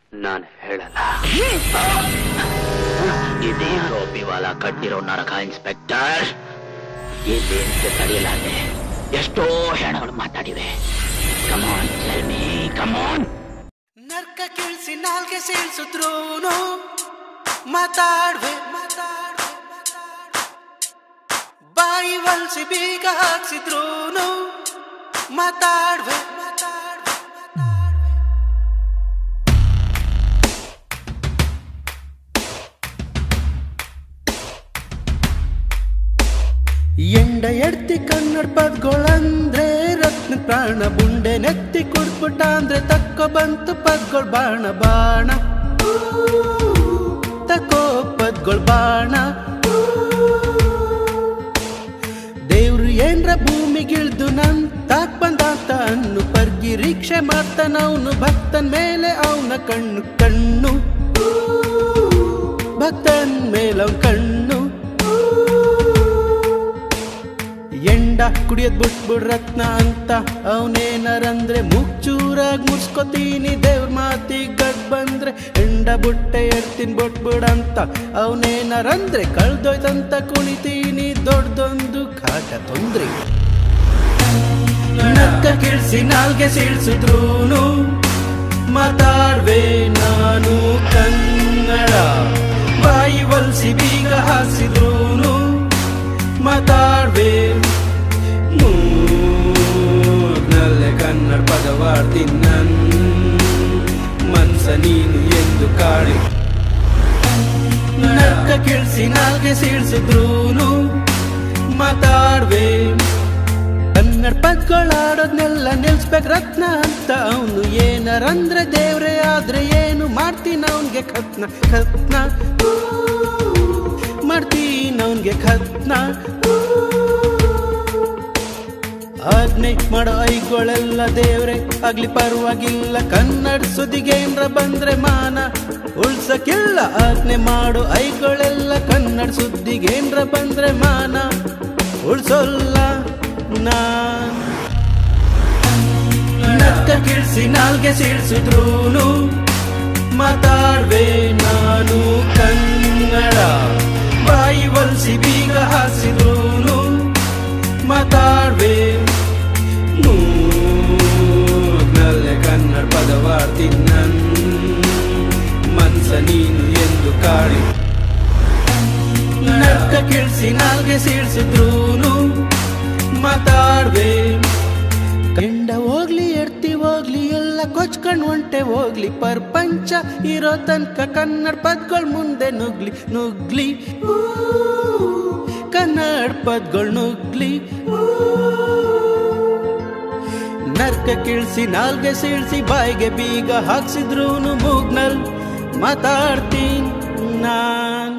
ನಾನು ಹೇಳಲ್ಲ ಇದೇ ರೋಬಿವಾಲ ಕಟ್ಟಿರೋ ನರಕ ಇನ್ಸ್ಪೆಕ್ಟರ್ ಇಲ್ಲಿ ಅಂತ ತಡೆಯಲಾದೆ ಎಷ್ಟೋ ಹೆಣಗಳು ಮಾತಾಡಿವೆ ಕಮಾನ್ ಮೀ ಕಮಾನ್ ನರ್ಕ ಕೇಳಿಸಿ ನಾಲ್ಗೆ ಸೇಳ್ಸಿದ್ರೂನು ಮಾತಾಡ್ವೆ ಮಾತಾಡ್ವೆ ಬಾಯಿ ವಲ್ಸಿ ಬೀಗ ಹಾಕ್ಸಿದ್ರೂನು ಮಾತಾಡ್ವೆ ಮಾತಾಡ್ವೆ ಎಂಡ ಎಡ್ತಿ ಕನ್ನಡ ಪದ್ಗಳಂದ್ರೆ ರತ್ನ ಪ್ರಾಣ ಬುಂಡೆ ನೆತ್ತಿ ಕುಡ್ಬಿಟ್ಟ ಅಂದ್ರೆ ತಕ್ಕ ಬಂತು ಪದ್ಗಳು ಬಾಣ ಬಾಣ ತಕೋ ಪದ್ಗಳು ಬಾಣ ದೇವ್ರು ಏನ್ರ ಭೂಮಿಗಿಳ್ದು ನನ್ ತಾಕ್ ಬಂದಾತ ಅನ್ನು ಪರ್ಗಿ ರೀಕ್ಷೆ ಮಾಡ್ತಾನವನು ಭಕ್ತನ್ ಮೇಲೆ ಅವನ ಕಣ್ಣು ಕಣ್ಣು ಭಕ್ತನ್ ಮೇಲೆ ಅವ್ನ್ ಕಣ್ಣು ಎಂಡ ಕುಡಿಯೋದ್ ಬಿಟ್ಬಿಡ್ ರತ್ನ ಅಂತ ಅವನೇನರಂದ್ರೆ ಮುಚ್ಚೂರಾಗ್ ಮುರ್ಸ್ಕೊತೀನಿ ದೇವ್ರ ಮಾತಿಗ್ ಗಡ್ ಬಂದ್ರೆ ಎಂಡ ಬುಟ್ಟೆ ಎಡ್ತೀನಿ ಬಿಟ್ಬಿಡಂತ ಅವನೇನರಂದ್ರೆ ಕಳ್ದೋಯ್ತಂತ ಕುಣಿತೀನಿ ದೊಡ್ಡದೊಂದು ಕಾಟ ತೊಂದ್ರೆ ನಕ್ಕ ಕಿಳ್ಸಿ ನಾಲ್ಗೆ ಸೀಳ್ಸಿದ್ರೂನು ಮಾತಾಡ್ವೆ ನಾನು ಕನ್ನಡ ಬಾಯಿ ಒಲ್ಸಿ ಬೀಗ ಹಾಸಿದ್ರೂನು ಮಾತಾಡ್ವೆ ಮೂಗ್ನಲ್ಲೇ ಕನ್ನಡ ಪದವಾಡ್ತೀನಿ ನನ್ ಮನ್ಸ ನೀನು ಎಂದು ಕಾಡಿ ನಕ್ಕ ಕಿಳ್ಸಿ ನಾಲ್ಗೆ ಸೀಳ್ಸಿದ್ರೂನು ಮಾತಾಡ್ವೆ ಕನ್ನಡ ಪದ್ಗಳಾಡೋದ್ನೆಲ್ಲ ನಿಲ್ಸ್ಬೇಕ್ ರತ್ನ ಅಂತ ಅವನು ಏನರಂದ್ರೆ ದೇವ್ರೆ ಆದ್ರೆ ಏನು ಮಾಡ್ತೀನಿ ಅವನ್ಗೆ ಖತ್ನ ಖತ್ನ ಮಾಡ್ತೀನಿ ಅವನ್ಗೆ ಖತ್ನ ಆಜ್ಞೆ ಮಾಡೋ ಐಗಳೆಲ್ಲ ದೇವ್ರೆ ಆಗ್ಲಿ ಪರವಾಗಿಲ್ಲ ಕನ್ನಡ ಸುದ್ದಿಗೆ ಏನ್ರ ಬಂದ್ರೆ ಮಾನ ಉಳ್ಸಕ್ಕಿಲ್ಲ ಆಜ್ಞೆ ಮಾಡೋ ಐಗಳೆಲ್ಲ ಕನ್ನಡ ಸುದ್ದಿಗೆ ಏನ್ರ ಬಂದ್ರೆ ಮಾನ ಉಳ್ಸೋಲ್ಲ ನಾನ್ ನಕ್ಕ ಕಿಳ್ಸಿ ನಾಲ್ಗೆ ಸೀಳ್ಸಿದ್ರೂನು ಮಾತಾಡ್ವೆ ನಾನು ಕನ್ನಡ ಬಾಯಿ ಒಲ್ಸಿ ಬೀಗ ಹಾಸಿದ್ರೂನು ಮಾತಾಡ್ವೆ ಮೂಗ್ನಲ್ಲೇ ಕನ್ನಡ ಪದವಾಡ್ತೀನಿ ನನ್ ಮನ್ಸ ನೀನು ಎಂದು ಕಾಡಿ ನಕ್ಕ ಕಿಳ್ಸಿ ನಾಲ್ಗೆ ಸೀಳ್ಸಿದ್ರೂನು ಮಾತಾಡ್ವೆ ಕೆಂಡ ಹೋಗ್ಲಿ ಎಡ್ತಿ ಹೋಗ್ಲಿ ಎಲ್ಲ ಕೊಚ್ಕೊಂಡ್ ಹೊಂಟೆ ಹೋಗ್ಲಿ ಪ್ರಪಂಚ ಇರೋ ತನಕ ಕನ್ನಡ ಪದ್ಗಳ್ ಮುಂದೆ ನುಗ್ಲಿ ನುಗ್ಲಿ ಊ, ಕನ್ನಡ ಪದ್ಗಳ್ ನುಗ್ಲಿ ಊ. ನರ್ಕ ಕೀಳ್ಸಿ ನಾಲ್ಗೆ ಸೀಳ್ಸಿ ಬಾಯಿಗೆ ಬೀಗ ಹಾಕ್ಸಿದ್ರೂನು ಮೂಗ್ನಲ್ ಮಾತಾಡ್ತೀನಿ ನಾನ್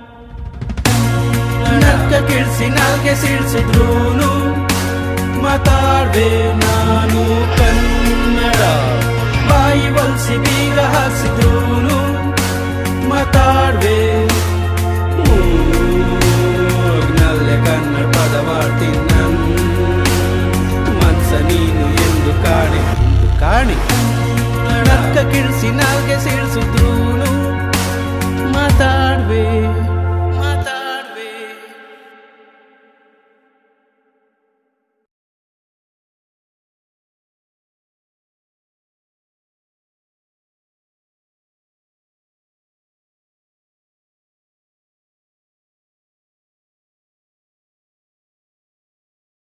ನರ್ಕ ಕೀಳ್ಸಿ ನಾಲ್ಗೆ ಸೀಳ್ಸಿದ್ರೂನು ಮಾತಾಡ್ವೆ ನಾನು ಕನ್ನಡ ಬಾಯಿ ಒಲ್ಸಿ ಬೀಗ ಹಾಕ್ಸಿದ್ರೂನು ಮಾತಾಡ್ವೆ ಮೂಗ್ನಲ್ಲೇ ಕನ್ನಡ ಪದವಾಡ್ತೀನಿ ನನ್ ಮನ್ಸ ನೀನು ಎಂದು ಕಾಣಿ ಎಂದು ಕಾಣಿ ನಕ್ಕ ಕಿಳ್ಸಿ ನಾಲ್ಗೆ ಸೀಳ್ಸಿದ್ರೂನು ಮಾತಾಡ್ವೆ